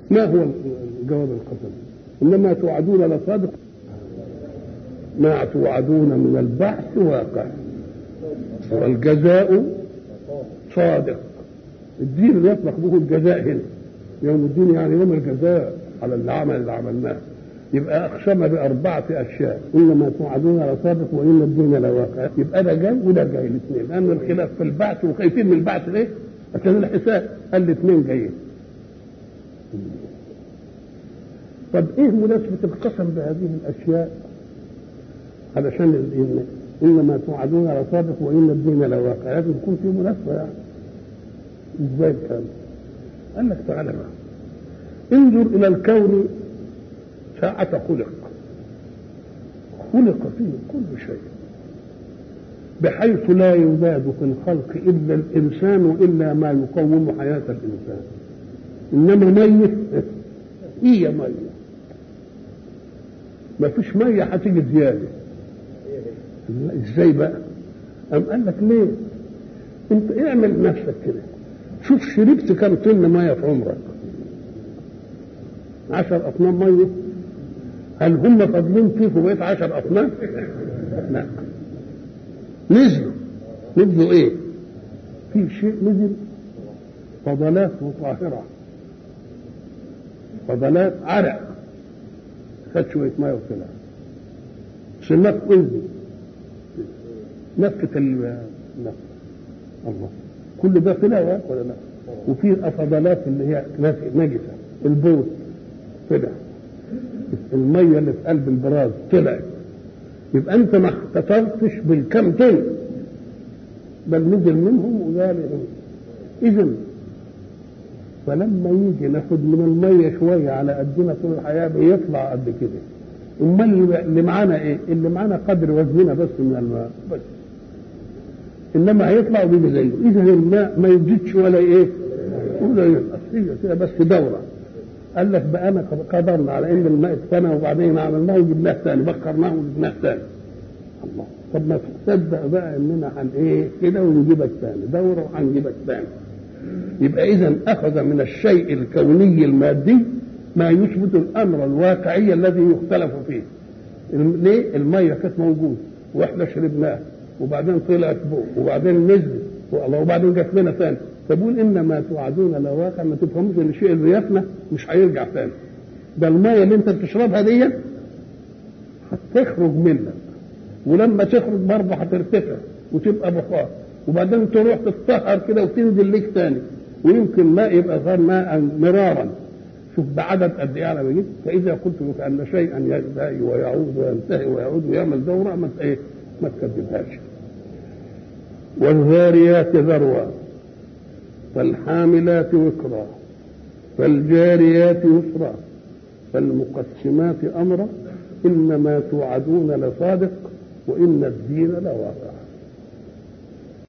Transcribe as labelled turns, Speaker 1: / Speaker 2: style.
Speaker 1: ما هو جواب القسم انما توعدون لصادق ما توعدون من البعث واقع والجزاء صادق الدين اللي يطلق به الجزاء هنا يوم الدين يعني يوم الجزاء على العمل اللي عملناه يبقى اقسم باربعه اشياء انما توعدون لصادق وان الدين لواقع يبقى ده جاي وده جاي الاثنين لان الخلاف في البعث وخايفين من البعث ليه؟ عشان الحساب قال الاثنين جايين طب ايه مناسبة القسم بهذه الاشياء علشان ال- انما توعدون لصادق وان الدين لواقع لازم يكون في مناسبة يعني ازاي الكلام قال لك تعالى بقى انظر الى الكون ساعة خلق خلق فيه كل شيء بحيث لا يزاد في الخلق الا الانسان الا ما يقوم حياة الانسان انما ميت هي ميه ما فيش ميه هتيجي زياده لا، ازاي بقى قام قال لك ليه انت اعمل نفسك كده شوف شربت كم طن ميه في عمرك عشر اطنان ميه هل هم فاضلين فيك وبقيت عشر اطنان لا نزلوا نزلوا ايه في شيء نزل فضلات مطهره فضلات عرق خد شويه ميه وطلع سمك انزل نفة ال نفة. الله كل ده طلع ولا لا وفي الفضلات اللي هي نجسه البول طلع الميه اللي في قلب البراز طلعت يبقى انت ما اختصرتش بالكم طن بل نزل منهم وذلك اذا فلما يجي ناخد من الميه شويه على قدنا طول الحياه بيطلع قد كده امال اللي معانا ايه؟ اللي معانا قدر وزننا بس من الماء بس انما هيطلع وبيجي زيه اذا الماء ما يزيدش ولا ايه؟ ولا ينقص هي كده بس دوره قال لك بقى انا قدرنا على ان الماء اتفنى وبعدين عملناه وجبناه ثاني بكرناه وجبناه ثاني الله طب ما تصدق بقى اننا هن ايه كده ونجيبك ثاني دوره وهنجيبك ثاني يبقى اذا اخذ من الشيء الكوني المادي ما يثبت الامر الواقعي الذي يختلف فيه الم- ليه الميه كانت موجوده واحنا شربناها وبعدين طلعت فوق وبعدين نزلت والله وبعدين جت لنا ثاني فبقول انما توعدون لواقع ما تفهموش ان الشيء اللي يفنى مش هيرجع ثاني ده الميه اللي انت بتشربها دي هتخرج منك ولما تخرج برضه هترتفع وتبقى بخار وبعدين تروح تتطهر كده وتنزل ليك تاني ويمكن ماء يبقى صار ماء مرارا شوف بعدد قد ايه على ما جيت فاذا قلت لك ان شيئا ينتهي ويعود وينتهي ويعود ويعمل دوره ما ت- ايه ما تكذبهاش والذاريات ذروا فالحاملات وقرا فالجاريات يسرا فالمقسمات امرا انما توعدون لصادق وان الدين لواقع